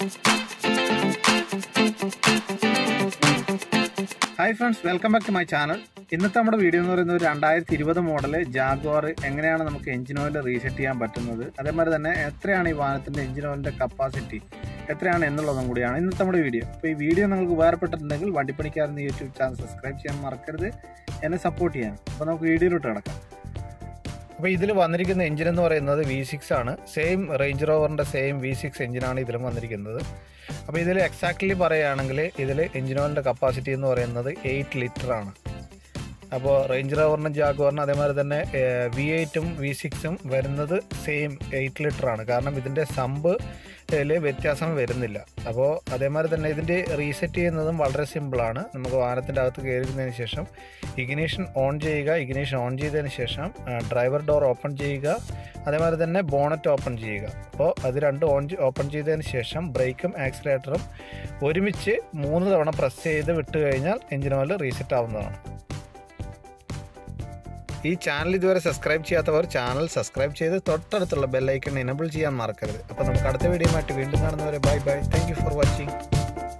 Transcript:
hi friends welcome back to my channel ഇന്നത്തെ നമ്മുടെ video എന്ന് പറയുന്നത് ഒരു രണ്ടായിരത്തി ഇരുപത് മോഡൽ ജാഗ്വാർ എങ്ങനെയാണ് നമുക്ക് എഞ്ചിൻ ഓയിൽ റീസെറ്റ് ചെയ്യാൻ പറ്റുന്നത് അതേമാതിരി തന്നെ എത്രയാണ് ഈ വാഹനത്തിൻ്റെ എഞ്ചിൻ ഓയിലിൻ്റെ കപ്പാസിറ്റി എത്രയാണ് എന്നുള്ളതും കൂടിയാണ് ഇന്നത്തെ നമ്മുടെ വീഡിയോ അപ്പോൾ ഈ വീഡിയോ നിങ്ങൾക്ക് ഉപകാരപ്പെട്ടിട്ടുണ്ടെങ്കിൽ വണ്ടിപ്പണിക്കാരെന്ന് യൂട്യൂബ് ചാനൽ സബ്സ്ക്രൈബ് ചെയ്യാൻ മറക്കരുത് എന്നെ സപ്പോർട്ട് ചെയ്യാൻ അപ്പോൾ നമുക്ക് വീഡിയോയിലോട്ട് കിടക്കാം അപ്പോൾ ഇതിൽ വന്നിരിക്കുന്ന എഞ്ചിൻ എന്ന് പറയുന്നത് വി സിക്സ് ആണ് സെയിം റേഞ്ച് റോവറിൻ്റെ സെയിം വി സിക്സ് എഞ്ചിനാണ് ഇതിലും വന്നിരിക്കുന്നത് അപ്പോൾ ഇതിൽ എക്സാക്ട്ലി പറയുകയാണെങ്കിൽ ഇതിൽ എഞ്ചിൻ ഓയിലിൻ്റെ കപ്പാസിറ്റി എന്ന് പറയുന്നത് എയ്റ്റ് ലിറ്റർ ആണ് അപ്പോൾ റേഞ്ച് റോവറിനും ജാഗ്വാറിനും അതേമാതിരി തന്നെ വി എയ്റ്റും വി സിക്സും വരുന്നത് സെയിം എയ്റ്റ് ലിറ്റർ ആണ് കാരണം ഇതിൻ്റെ സമ്പ് വ്യത്യാസം വരുന്നില്ല അപ്പോൾ അതേമാതിരി തന്നെ ഇതിൻ്റെ റീസെറ്റ് ചെയ്യുന്നതും വളരെ സിമ്പിളാണ് നമുക്ക് വാഹനത്തിൻ്റെ അകത്ത് കയറിയതിനു ശേഷം ഇഗ്നീഷൻ ഓൺ ചെയ്യുക ഇഗ്നീഷൻ ഓൺ ചെയ്തതിന് ശേഷം ഡ്രൈവർ ഡോർ ഓപ്പൺ ചെയ്യുക അതേമാതിരി തന്നെ ബോണറ്റ് ഓപ്പൺ ചെയ്യുക അപ്പോൾ അത് രണ്ട് ഓൺ ഓപ്പൺ ചെയ്തതിന് ശേഷം ബ്രേക്കും ആക്സിലേറ്ററും ഒരുമിച്ച് മൂന്ന് തവണ പ്രസ് ചെയ്ത് വിട്ട് കഴിഞ്ഞാൽ എഞ്ചിൻ ഓയിൽ റീസെറ്റ് ആവുന്നതാണ് ഈ ചാനൽ ഇതുവരെ സബ്സ്ക്രൈബ് ചെയ്യാത്തവർ ചാനൽ സബ്സ്ക്രൈബ് ചെയ്ത് തൊട്ടടുത്തുള്ള ബെല്ലൈക്കൺ എനബിൾ ചെയ്യാൻ മറക്കരുത് അപ്പോൾ നമുക്ക് അടുത്ത വീഡിയോ ആയിട്ട് വീണ്ടും കാണുന്നവരെ bye bye thank you for watching